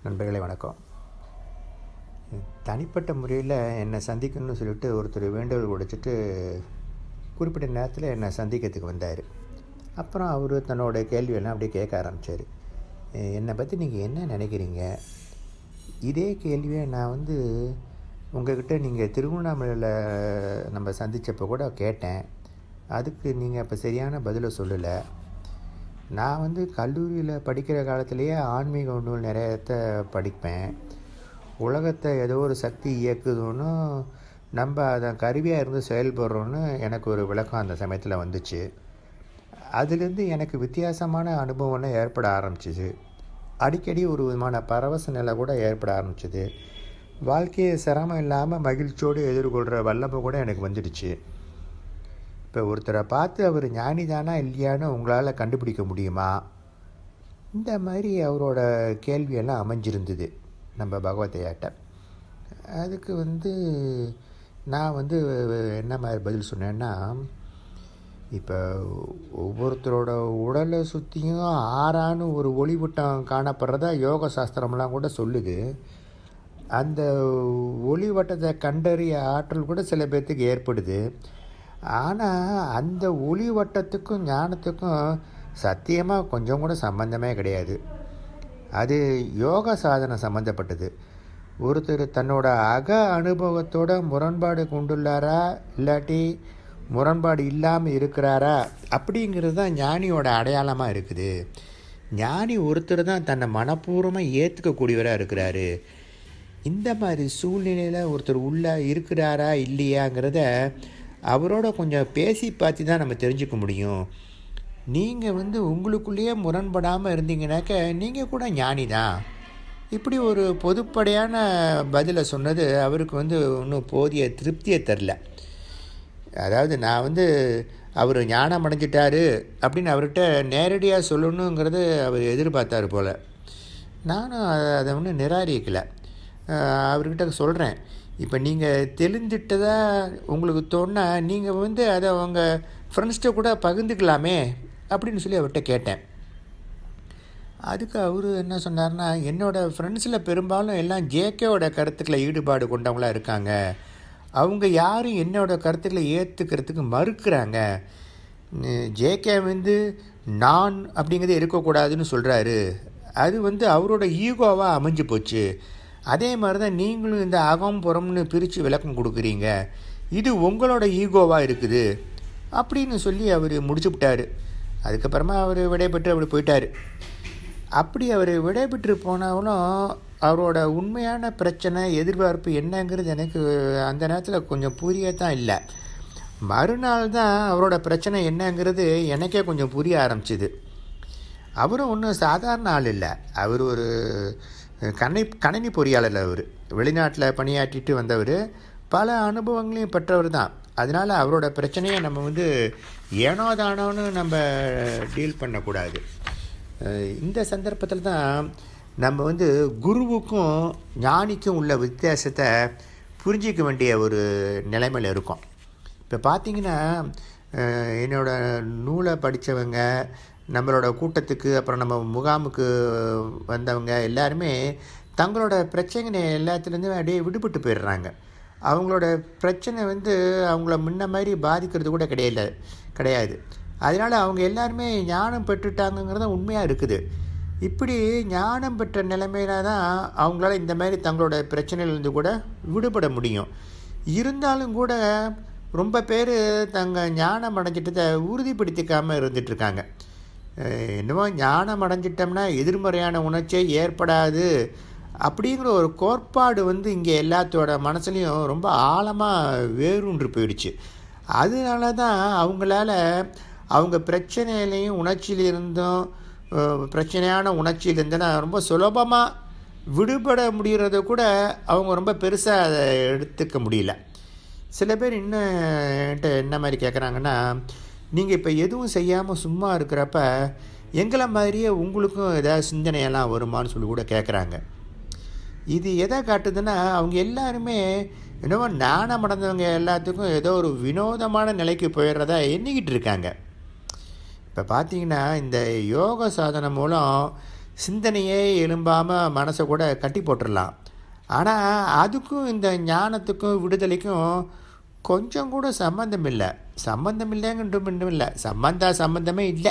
நண்பர்களே வணக்கம் தனிப்பட்ட முறையில் என்னை சந்திக்கணும்னு சொல்லிட்டு ஒருத்தர் வேண்டுகோள் கொடுத்துட்டு குறிப்பிட்ட நேரத்தில் என்னை சந்திக்கிறதுக்கு வந்தார் அப்புறம் அவர் தன்னோட கேள்வியெல்லாம் அப்படியே கேட்க ஆரம்பித்தார் என்னை பற்றி நீங்கள் என்ன நினைக்கிறீங்க இதே கேள்வியை நான் வந்து உங்கள்கிட்ட நீங்கள் திருவண்ணாமலையில் நம்ம சந்தித்தப்போ கூட கேட்டேன் அதுக்கு நீங்கள் அப்போ சரியான பதிலை சொல்லலை நான் வந்து கல்லூரியில் படிக்கிற காலத்திலேயே ஆன்மீக நூல் நிறையத்த படிப்பேன் உலகத்தை ஏதோ ஒரு சக்தி இயக்குதுன்னு நம்ம அதன் கருவியாக இருந்து செயல்படுறோன்னு எனக்கு ஒரு விளக்கம் அந்த சமயத்தில் வந்துச்சு அதுலேருந்து எனக்கு வித்தியாசமான அனுபவம்லாம் ஏற்பட ஆரம்பிச்சிது அடிக்கடி ஒரு விதமான பரவச நிலை கூட ஏற்பட ஆரம்பிச்சிது வாழ்க்கையை சிரமம் இல்லாமல் மகிழ்ச்சியோடு எதிர்கொள்கிற வல்லமை கூட எனக்கு வந்துடுச்சு இப்போ ஒருத்தரை பார்த்து அவர் ஞானி தானா இல்லையான்னு உங்களால் கண்டுபிடிக்க முடியுமா இந்த மாதிரி அவரோட கேள்வியெல்லாம் அமைஞ்சிருந்தது நம்ம பகவத்தையாட்ட அதுக்கு வந்து நான் வந்து என்ன மாதிரி பதில் சொன்னேன்னா இப்போ ஒவ்வொருத்தரோட உடலை சுற்றியும் ஆறான்னு ஒரு ஒளிவட்டம் காணப்படுறதா யோக சாஸ்திரம்லாம் கூட சொல்லுது அந்த ஒளிவட்டத்தை கண்டறிய ஆற்றல் கூட சில பேர்த்துக்கு ஏற்படுது ஆனால் அந்த ஒளி வட்டத்துக்கும் ஞானத்துக்கும் சத்தியமாக கொஞ்சம் கூட சம்பந்தமே கிடையாது அது யோக சாதனை சம்மந்தப்பட்டது ஒருத்தர் தன்னோட அக அனுபவத்தோட முரண்பாடு கொண்டுள்ளாரா இல்லாட்டி முரண்பாடு இல்லாமல் இருக்கிறாரா அப்படிங்கிறது தான் ஞானியோட அடையாளமாக இருக்குது ஞானி ஒருத்தர் தான் தன்னை மனப்பூர்வமாக ஏற்றுக்கக்கூடியவராக இருக்கிறாரு இந்த மாதிரி சூழ்நிலையில் ஒருத்தர் உள்ளே இருக்கிறாரா இல்லையாங்கிறத அவரோட கொஞ்சம் பேசி பார்த்து தான் நம்ம தெரிஞ்சுக்க முடியும் நீங்கள் வந்து உங்களுக்குள்ளேயே முரண்படாமல் இருந்தீங்கனாக்க நீங்கள் கூட ஞானி தான் இப்படி ஒரு பொதுப்படையான பதிலை சொன்னது அவருக்கு வந்து இன்னும் போதிய திருப்தியை தரல அதாவது நான் வந்து அவர் ஞானம் அடைஞ்சிட்டாரு அப்படின்னு அவர்கிட்ட நேரடியாக சொல்லணுங்கிறது அவர் எதிர்பார்த்தார் போல் நானும் அதை ஒன்றும் நிராகரிக்கலை அவர்கிட்ட சொல்கிறேன் இப்போ நீங்கள் தெளிஞ்சிட்டதா உங்களுக்கு தோணுனா நீங்கள் வந்து அதை அவங்க ஃப்ரெண்ட்ஸ்கிட்ட கூட பகிர்ந்துக்கலாமே அப்படின்னு சொல்லி அவர்கிட்ட கேட்டேன் அதுக்கு அவர் என்ன சொன்னார்னா என்னோடய ஃப்ரெண்ட்ஸில் பெரும்பாலும் எல்லாம் ஜேகேவோட கருத்துக்களை ஈடுபாடு கொண்டவங்களாக இருக்காங்க அவங்க யாரும் என்னோடய கருத்துக்களை ஏற்றுக்கிறதுக்கு மறுக்கிறாங்க ஜேகே வந்து நான் அப்படிங்கிறது இருக்கக்கூடாதுன்னு சொல்கிறாரு அது வந்து அவரோட ஈகோவாக அமைஞ்சு போச்சு அதே மாதிரி தான் நீங்களும் இந்த அகம் புறம்னு பிரித்து விளக்கம் கொடுக்குறீங்க இது உங்களோட ஈகோவாக இருக்குது அப்படின்னு சொல்லி அவர் முடிச்சு விட்டார் அதுக்கப்புறமா அவர் விடைபெற்று அப்படி போயிட்டார் அப்படி அவர் விடைபெற்று போனாலும் அவரோட உண்மையான பிரச்சனை எதிர்பார்ப்பு என்னங்கிறது எனக்கு அந்த நேரத்தில் கொஞ்சம் புரியத்தான் இல்லை மறுநாள் தான் அவரோட பிரச்சனை என்னங்கிறது எனக்கே கொஞ்சம் புரிய ஆரம்பிச்சிது அவரும் ஒன்றும் சாதாரண ஆள் இல்லை அவர் ஒரு கணை கணினி பொறியாளர் அவர் வெளிநாட்டில் பணியாற்றிட்டு வந்தவர் பல அனுபவங்களையும் பெற்றவர் தான் அதனால் அவரோட பிரச்சனையை நம்ம வந்து ஏனோ தானோன்னு நம்ம டீல் பண்ணக்கூடாது இந்த சந்தர்ப்பத்தில் தான் நம்ம வந்து குருவுக்கும் ஞானிக்கும் உள்ள வித்தியாசத்தை புரிஞ்சிக்க வேண்டிய ஒரு நிலைமையில் இருக்கோம் இப்போ பார்த்திங்கன்னா என்னோடய நூலை படித்தவங்க நம்மளோட கூட்டத்துக்கு அப்புறம் நம்ம முகாமுக்கு வந்தவங்க எல்லாருமே தங்களோட பிரச்சனை எல்லாத்துலேருந்து அப்படியே விடுபட்டு போயிடுறாங்க அவங்களோட பிரச்சனை வந்து அவங்கள முன்ன மாதிரி பாதிக்கிறது கூட கிடையாது கிடையாது அதனால் அவங்க எல்லாருமே ஞானம் பெற்றுட்டாங்கங்கிறது உண்மையாக இருக்குது இப்படி ஞானம் பெற்ற நிலைமையில தான் அவங்களால இந்த மாதிரி தங்களோட பிரச்சனையிலேருந்து கூட விடுபட முடியும் இருந்தாலும் கூட ரொம்ப பேர் தங்க ஞானம் அடைஞ்சிட்டதை உறுதிப்படுத்திக்காமல் இருந்துகிட்ருக்காங்க என்னவோ ஞானம் அடைஞ்சிட்டோம்னா எதிர்மறையான உணர்ச்சியே ஏற்படாது அப்படிங்கிற ஒரு கோட்பாடு வந்து இங்கே எல்லாத்தோட மனசுலையும் ரொம்ப ஆழமாக வேரூன்று போயிடுச்சு அதனால தான் அவங்களால அவங்க பிரச்சனையிலையும் உணர்ச்சியிலிருந்தும் பிரச்சனையான உணர்ச்சியிலிருந்துன்னா ரொம்ப சுலபமாக விடுபட முடிகிறத கூட அவங்க ரொம்ப பெருசாக அதை எடுத்துக்க முடியல சில பேர் இன்னும் என்கிட்ட என்ன மாதிரி கேட்குறாங்கன்னா நீங்கள் இப்போ எதுவும் செய்யாமல் சும்மா இருக்கிறப்ப எங்களை மாதிரியே உங்களுக்கும் ஏதாவது சிந்தனையெல்லாம் வருமானு சொல்லி கூட கேட்குறாங்க இது எதை காட்டுதுன்னா அவங்க எல்லாருமே என்னவோ ஞானம் அடைந்தவங்க எல்லாத்துக்கும் ஏதோ ஒரு வினோதமான நிலைக்கு போயிடுறதா எண்ணிக்கிட்டு இருக்காங்க இப்போ பார்த்தீங்கன்னா இந்த யோக சாதனை மூலம் சிந்தனையே எழும்பாமல் மனசை கூட கட்டி போட்டுடலாம் ஆனால் அதுக்கும் இந்த ஞானத்துக்கும் விடுதலைக்கும் கொஞ்சம் கூட சம்மந்தம் இல்லை சம்மந்தம் இல்லைங்கன்றும் இல்லை சம்பந்தா சம்பந்தமே இல்லை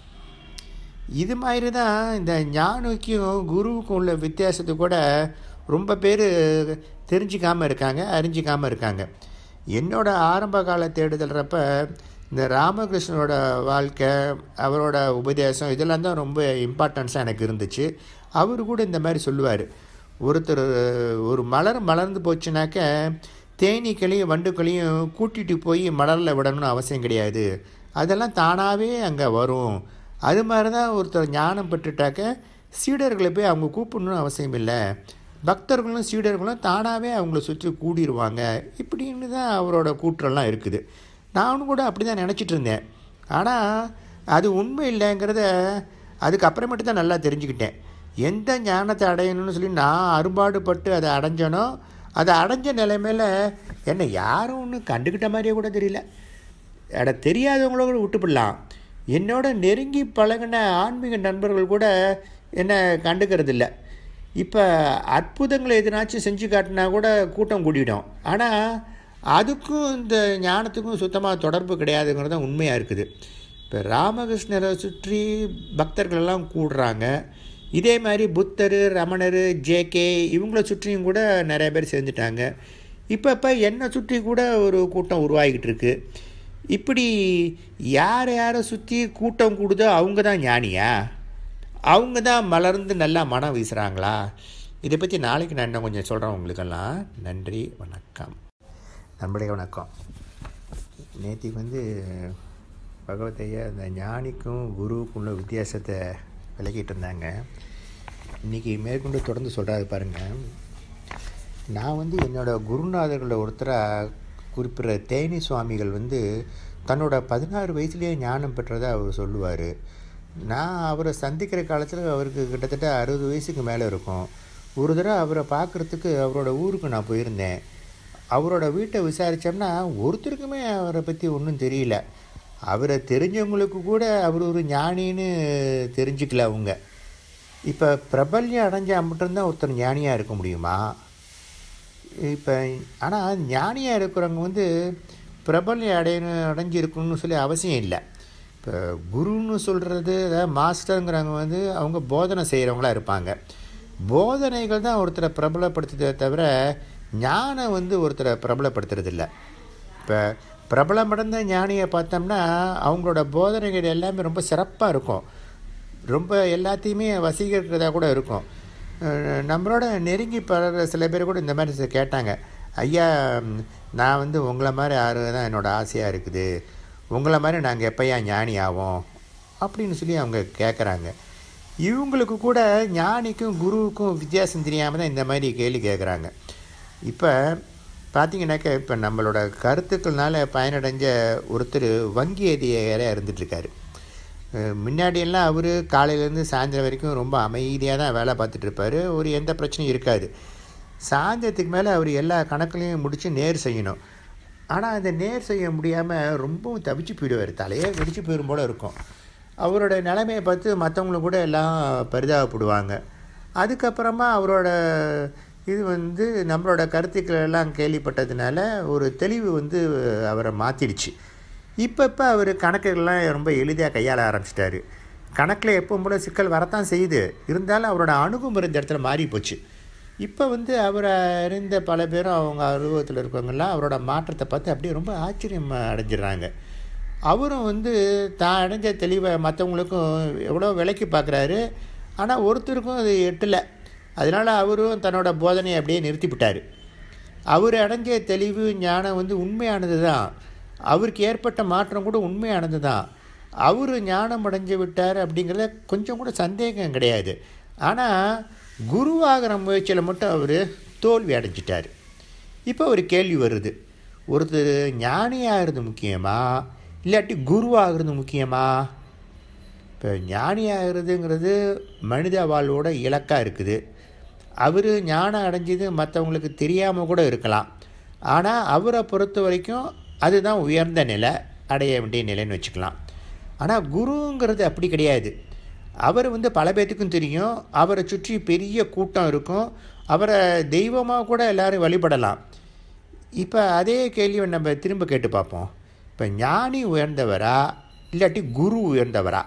இது மாதிரி தான் இந்த ஞானிக்கும் குருவுக்கும் உள்ள வித்தியாசத்தை கூட ரொம்ப பேர் தெரிஞ்சிக்காமல் இருக்காங்க அறிஞ்சிக்காமல் இருக்காங்க என்னோட ஆரம்ப கால தேடுதல்றப்ப இந்த ராமகிருஷ்ணனோட வாழ்க்கை அவரோட உபதேசம் இதெல்லாம் தான் ரொம்ப இம்பார்ட்டன்ஸாக எனக்கு இருந்துச்சு அவர் கூட இந்த மாதிரி சொல்லுவார் ஒருத்தர் ஒரு மலர் மலர்ந்து போச்சுனாக்க தேனீக்களையும் வண்டுக்களையும் கூட்டிகிட்டு போய் மலரில் விடணும்னு அவசியம் கிடையாது அதெல்லாம் தானாகவே அங்கே வரும் அது மாதிரி தான் ஒருத்தர் ஞானம் பெற்றுட்டாக்க சீடர்களை போய் அவங்க கூப்பிடணும்னு அவசியம் இல்லை பக்தர்களும் சீடர்களும் தானாகவே அவங்கள சுற்றி கூடிடுவாங்க இப்படின்னு தான் அவரோட கூற்றெல்லாம் இருக்குது நானும் கூட அப்படி தான் நினச்சிட்டு இருந்தேன் ஆனால் அது உண்மை இல்லைங்கிறத அதுக்கப்புறமேட்டு தான் நல்லா தெரிஞ்சுக்கிட்டேன் எந்த ஞானத்தை அடையணும்னு சொல்லி நான் அரும்பாடுபட்டு அதை அடைஞ்சனோ அதை அடைஞ்ச நிலைமையில் என்னை யாரும் ஒன்றும் கண்டுக்கிட்ட மாதிரியே கூட தெரியல அட தெரியாதவங்கள கூட விட்டுப்பிடலாம் என்னோட நெருங்கி பழகின ஆன்மீக நண்பர்கள் கூட என்னை கண்டுக்கிறது இல்லை இப்போ அற்புதங்களை எதுனாச்சும் செஞ்சு காட்டினா கூட கூட்டம் கூடிடும் ஆனால் அதுக்கும் இந்த ஞானத்துக்கும் சுத்தமாக தொடர்பு கிடையாதுங்கிறது தான் உண்மையாக இருக்குது இப்போ ராமகிருஷ்ணரை சுற்றி பக்தர்கள் எல்லாம் கூடுறாங்க இதே மாதிரி புத்தர் ரமணர் ஜேகே இவங்கள சுற்றியும் கூட நிறைய பேர் சேர்ந்துட்டாங்க இப்போ இப்போ என்னை சுற்றி கூட ஒரு கூட்டம் உருவாகிக்கிட்டு இருக்கு இப்படி யாரை யாரை சுற்றி கூட்டம் கூடுதோ அவங்க தான் ஞானியா அவங்க தான் மலர்ந்து நல்லா மனம் வீசுகிறாங்களா இதை பற்றி நாளைக்கு நான் இன்னும் கொஞ்சம் சொல்கிறேன் உங்களுக்கெல்லாம் நன்றி வணக்கம் நண்பர்களே வணக்கம் நேற்றுக்கு வந்து பகவத்தையா இந்த ஞானிக்கும் குருவுக்கும் உள்ள வித்தியாசத்தை விளக்கிட்டு இருந்தாங்க இன்றைக்கி மேற்கொண்டு தொடர்ந்து சொல்கிறாரு பாருங்கள் நான் வந்து என்னோடய குருநாதர்களில் ஒருத்தராக குறிப்பிட்ற தேனி சுவாமிகள் வந்து தன்னோட பதினாறு வயசுலேயே ஞானம் பெற்றதாக அவர் சொல்லுவார் நான் அவரை சந்திக்கிற காலத்தில் அவருக்கு கிட்டத்தட்ட அறுபது வயசுக்கு மேலே இருக்கும் ஒரு தடவை அவரை பார்க்குறதுக்கு அவரோட ஊருக்கு நான் போயிருந்தேன் அவரோட வீட்டை விசாரித்தோம்னா ஒருத்தருக்குமே அவரை பற்றி ஒன்றும் தெரியல அவரை தெரிஞ்சவங்களுக்கு கூட அவர் ஒரு ஞானின்னு தெரிஞ்சுக்கல அவங்க இப்போ பிரபல்யம் அடைஞ்சால் மட்டும்தான் ஒருத்தர் ஞானியாக இருக்க முடியுமா இப்போ ஆனால் ஞானியாக இருக்கிறவங்க வந்து பிரபல்யம் அடையணும் அடைஞ்சு இருக்கணும்னு சொல்லி அவசியம் இல்லை இப்போ குருன்னு சொல்கிறது அதாவது மாஸ்டருங்கிறவங்க வந்து அவங்க போதனை செய்கிறவங்களா இருப்பாங்க போதனைகள் தான் ஒருத்தரை பிரபலப்படுத்துதே தவிர ஞானம் வந்து ஒருத்தரை பிரபலப்படுத்துறதில்ல இப்போ பிரபலமடைந்த ஞானியை பார்த்தோம்னா அவங்களோட போதனைகள் எல்லாமே ரொம்ப சிறப்பாக இருக்கும் ரொம்ப எல்லாத்தையுமே வசீகரிக்கிறதா கூட இருக்கும் நம்மளோட நெருங்கி பழகிற சில பேர் கூட இந்த மாதிரி கேட்டாங்க ஐயா நான் வந்து உங்களை மாதிரி ஆறு தான் என்னோடய ஆசையாக இருக்குது உங்களை மாதிரி நாங்கள் எப்போயா ஞானி ஆவோம் அப்படின்னு சொல்லி அவங்க கேட்குறாங்க இவங்களுக்கு கூட ஞானிக்கும் குருவுக்கும் வித்தியாசம் தெரியாமல் தான் இந்த மாதிரி கேள்வி கேட்குறாங்க இப்போ பார்த்தீங்கன்னாக்க இப்போ நம்மளோட கருத்துக்கள்னால பயனடைஞ்ச ஒருத்தர் வங்கி அதிகாரியாக இருந்துகிட்ருக்காரு முன்னாடியெல்லாம் அவர் காலையிலேருந்து சாயந்தரம் வரைக்கும் ரொம்ப அமைதியாக தான் வேலை பார்த்துட்டு இருப்பார் ஒரு எந்த பிரச்சனையும் இருக்காது சாயந்தரத்துக்கு மேலே அவர் எல்லா கணக்குலையும் முடித்து நேர் செய்யணும் ஆனால் அந்த நேர் செய்ய முடியாமல் ரொம்பவும் தவிச்சு போயிடுவார் தலையே வெடிச்சு போயிடும் போல் இருக்கும் அவரோட நிலைமையை பார்த்து மற்றவங்களும் கூட எல்லாம் பரிதாபப்படுவாங்க அதுக்கப்புறமா அவரோட இது வந்து நம்மளோட கருத்துக்கள் எல்லாம் கேள்விப்பட்டதுனால ஒரு தெளிவு வந்து அவரை மாற்றிடுச்சு இப்போ இப்போ அவர் கணக்குகள்லாம் ரொம்ப எளிதாக கையாள ஆரம்பிச்சிட்டாரு கணக்கில் எப்போ போல சிக்கல் வரத்தான் செய்யுது இருந்தாலும் அவரோட அணுகுமுறை இந்த இடத்துல மாறி போச்சு இப்போ வந்து அவரை அறிந்த பல பேரும் அவங்க அனுபவத்தில் இருக்கவங்கெல்லாம் அவரோட மாற்றத்தை பார்த்து அப்படியே ரொம்ப ஆச்சரியம் அடைஞ்சிடுறாங்க அவரும் வந்து தான் அடைஞ்ச தெளிவை மற்றவங்களுக்கும் எவ்வளோ விலைக்கு பார்க்குறாரு ஆனால் ஒருத்தருக்கும் அது எட்டலை அதனால் அவரும் தன்னோட போதனையை அப்படியே நிறுத்திவிட்டார் அவர் அடைஞ்ச தெளிவு ஞானம் வந்து உண்மையானது தான் அவருக்கு ஏற்பட்ட மாற்றம் கூட உண்மையானது தான் அவர் ஞானம் அடைஞ்சு விட்டார் அப்படிங்கிறத கொஞ்சம் கூட சந்தேகம் கிடையாது ஆனால் குருவாகிற முயற்சியில் மட்டும் அவர் தோல்வி அடைஞ்சிட்டார் இப்போ ஒரு கேள்வி வருது ஒருத்தர் ஞானியாகிறது முக்கியமா இல்லாட்டி குருவாகிறது முக்கியமா இப்போ ஞானியாகிறதுங்கிறது மனித வாழ்வோட இலக்காக இருக்குது அவர் ஞானம் அடைஞ்சது மற்றவங்களுக்கு தெரியாமல் கூட இருக்கலாம் ஆனால் அவரை பொறுத்த வரைக்கும் அதுதான் உயர்ந்த நிலை அடைய வேண்டிய நிலைன்னு வச்சுக்கலாம் ஆனால் குருங்கிறது அப்படி கிடையாது அவர் வந்து பல பேர்த்துக்கும் தெரியும் அவரை சுற்றி பெரிய கூட்டம் இருக்கும் அவரை தெய்வமாக கூட எல்லாரும் வழிபடலாம் இப்போ அதே கேள்வியை நம்ம திரும்ப கேட்டு பார்ப்போம் இப்போ ஞானி உயர்ந்தவரா இல்லாட்டி குரு உயர்ந்தவரா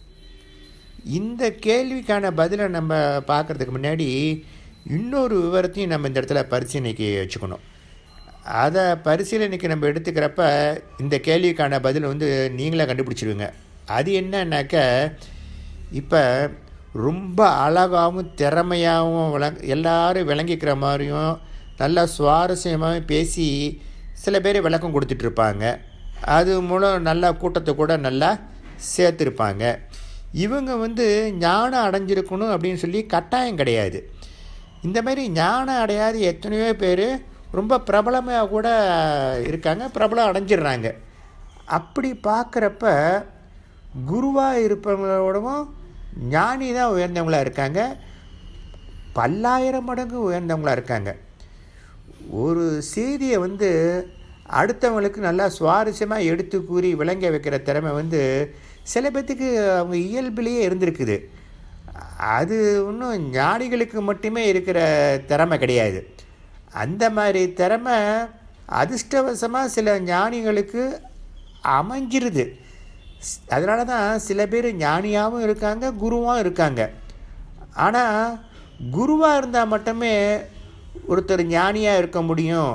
இந்த கேள்விக்கான பதிலை நம்ம பார்க்குறதுக்கு முன்னாடி இன்னொரு விவரத்தையும் நம்ம இந்த இடத்துல பரிசீலனைக்கு வச்சுக்கணும் அதை பரிசீலனைக்கு நம்ம எடுத்துக்கிறப்ப இந்த கேள்விக்கான பதில் வந்து நீங்களே கண்டுபிடிச்சிருவீங்க அது என்னன்னாக்க இப்போ ரொம்ப அழகாகவும் திறமையாகவும் விளங் எல்லாரும் விளங்கிக்கிற மாதிரியும் நல்லா சுவாரஸ்யமாகவும் பேசி சில பேர் விளக்கம் கொடுத்துட்ருப்பாங்க அது மூலம் நல்லா கூட்டத்தை கூட நல்லா சேர்த்துருப்பாங்க இவங்க வந்து ஞானம் அடைஞ்சிருக்கணும் அப்படின்னு சொல்லி கட்டாயம் கிடையாது இந்த மாதிரி ஞானம் அடையாத எத்தனையோ பேர் ரொம்ப பிரபலமாக கூட இருக்காங்க பிரபலம் அடைஞ்சிடுறாங்க அப்படி பார்க்குறப்ப குருவாக இருப்பவங்களோடவும் ஞானி தான் உயர்ந்தவங்களாக இருக்காங்க பல்லாயிரம் மடங்கு உயர்ந்தவங்களாக இருக்காங்க ஒரு செய்தியை வந்து அடுத்தவங்களுக்கு நல்லா சுவாரஸ்யமாக எடுத்து கூறி விளங்க வைக்கிற திறமை வந்து சில பேர்த்துக்கு அவங்க இயல்பிலேயே இருந்திருக்குது அது இன்னும் ஞானிகளுக்கு மட்டுமே இருக்கிற திறமை கிடையாது அந்த மாதிரி திறமை அதிர்ஷ்டவசமாக சில ஞானிகளுக்கு அமைஞ்சிருது அதனால தான் சில பேர் ஞானியாகவும் இருக்காங்க குருவாகவும் இருக்காங்க ஆனால் குருவாக இருந்தால் மட்டுமே ஒருத்தர் ஞானியாக இருக்க முடியும்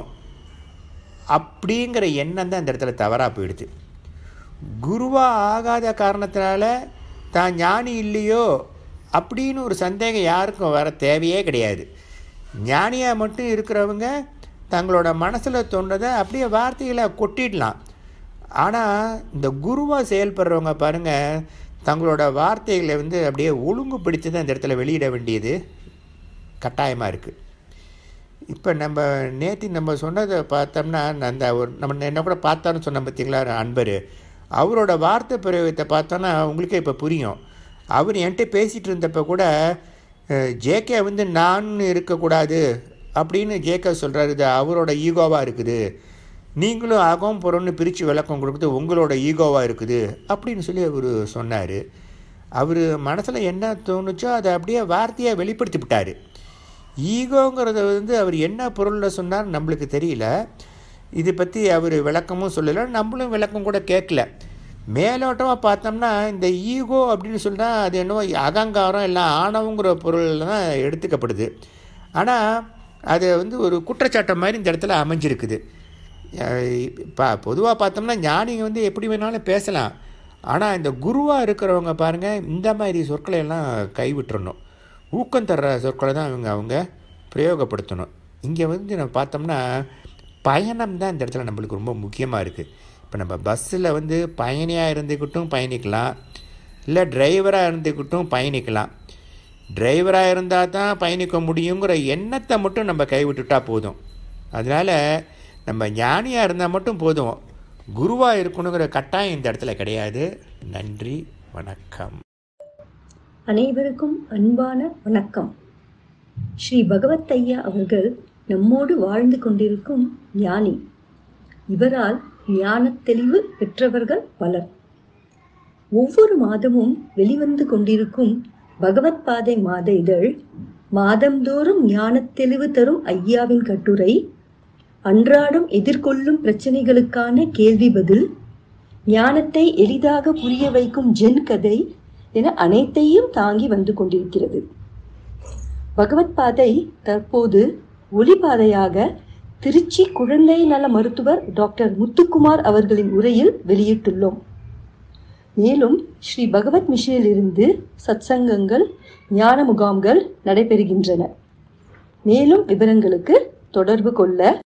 அப்படிங்கிற எண்ணம் தான் இந்த இடத்துல தவறாக போயிடுது குருவாக ஆகாத காரணத்தினால தான் ஞானி இல்லையோ அப்படின்னு ஒரு சந்தேகம் யாருக்கும் வர தேவையே கிடையாது ஞானியாக மட்டும் இருக்கிறவங்க தங்களோட மனசில் தோன்றதை அப்படியே வார்த்தைகளை கொட்டிடலாம் ஆனால் இந்த குருவாக செயல்படுறவங்க பாருங்கள் தங்களோட வார்த்தைகளை வந்து அப்படியே ஒழுங்குபடுத்தி தான் இந்த இடத்துல வெளியிட வேண்டியது கட்டாயமாக இருக்குது இப்போ நம்ம நேற்று நம்ம சொன்னதை பார்த்தோம்னா அந்த ஒரு நம்ம என்ன கூட பார்த்தான்னு சொன்ன பார்த்தீங்களா அன்பர் அவரோட வார்த்தை பிரயோகத்தை பார்த்தோன்னா உங்களுக்கே இப்போ புரியும் அவர் என்கிட்ட பேசிகிட்டு இருந்தப்போ கூட ஜேகே வந்து நான் இருக்கக்கூடாது அப்படின்னு ஜேகே சொல்கிறாரு இது அவரோட ஈகோவாக இருக்குது நீங்களும் அகம் புறம்னு பிரித்து விளக்கம் கொடுக்குறது உங்களோட ஈகோவாக இருக்குது அப்படின்னு சொல்லி அவர் சொன்னார் அவர் மனசில் என்ன தோணுச்சோ அதை அப்படியே வார்த்தையாக வெளிப்படுத்தி விட்டார் ஈகோங்கிறத வந்து அவர் என்ன பொருளில் சொன்னார் நம்மளுக்கு தெரியல இதை பற்றி அவர் விளக்கமும் சொல்லலை நம்மளும் விளக்கம் கூட கேட்கல மேலோட்டமாக பார்த்தோம்னா இந்த ஈகோ அப்படின்னு சொன்னால் அது என்னவோ அகங்காரம் எல்லாம் ஆணவங்கிற பொருளில் தான் எடுத்துக்கப்படுது ஆனால் அது வந்து ஒரு குற்றச்சாட்டை மாதிரி இந்த இடத்துல அமைஞ்சிருக்குது இப்போ பொதுவாக பார்த்தோம்னா ஞானிங்க வந்து எப்படி வேணாலும் பேசலாம் ஆனால் இந்த குருவாக இருக்கிறவங்க பாருங்கள் இந்த மாதிரி சொற்களை எல்லாம் கைவிட்டுறணும் ஊக்கம் தர்ற சொற்களை தான் அவங்க அவங்க பிரயோகப்படுத்தணும் இங்கே வந்து நம்ம பார்த்தோம்னா பயணம் தான் இந்த இடத்துல நம்மளுக்கு ரொம்ப முக்கியமாக இருக்குது இப்போ நம்ம பஸ்ஸில் வந்து பயணியாக இருந்துக்கிட்டும் பயணிக்கலாம் இல்லை டிரைவராக இருந்துக்கிட்டும் பயணிக்கலாம் டிரைவராக இருந்தால் தான் பயணிக்க முடியுங்கிற எண்ணத்தை மட்டும் நம்ம கைவிட்டுட்டா போதும் அதனால் நம்ம ஞானியாக இருந்தால் மட்டும் போதும் குருவாக இருக்கணுங்கிற கட்டாயம் இந்த இடத்துல கிடையாது நன்றி வணக்கம் அனைவருக்கும் அன்பான வணக்கம் ஸ்ரீ பகவத் ஐயா அவர்கள் நம்மோடு வாழ்ந்து கொண்டிருக்கும் ஞானி இவரால் ஞானத் தெளிவு பெற்றவர்கள் பலர் ஒவ்வொரு மாதமும் வெளிவந்து கொண்டிருக்கும் பகவத் பாதை மாத இதழ் மாதந்தோறும் ஞானத் தெளிவு தரும் ஐயாவின் கட்டுரை அன்றாடம் எதிர்கொள்ளும் பிரச்சனைகளுக்கான கேள்வி பதில் ஞானத்தை எளிதாக புரிய வைக்கும் ஜென் கதை என அனைத்தையும் தாங்கி வந்து கொண்டிருக்கிறது பகவத் பாதை தற்போது ஒளிபாதையாக திருச்சி குழந்தை நல மருத்துவர் டாக்டர் முத்துக்குமார் அவர்களின் உரையில் வெளியிட்டுள்ளோம் மேலும் ஸ்ரீ பகவத் மிஷனில் இருந்து சத்சங்கங்கள் ஞான முகாம்கள் நடைபெறுகின்றன மேலும் விவரங்களுக்கு தொடர்பு கொள்ள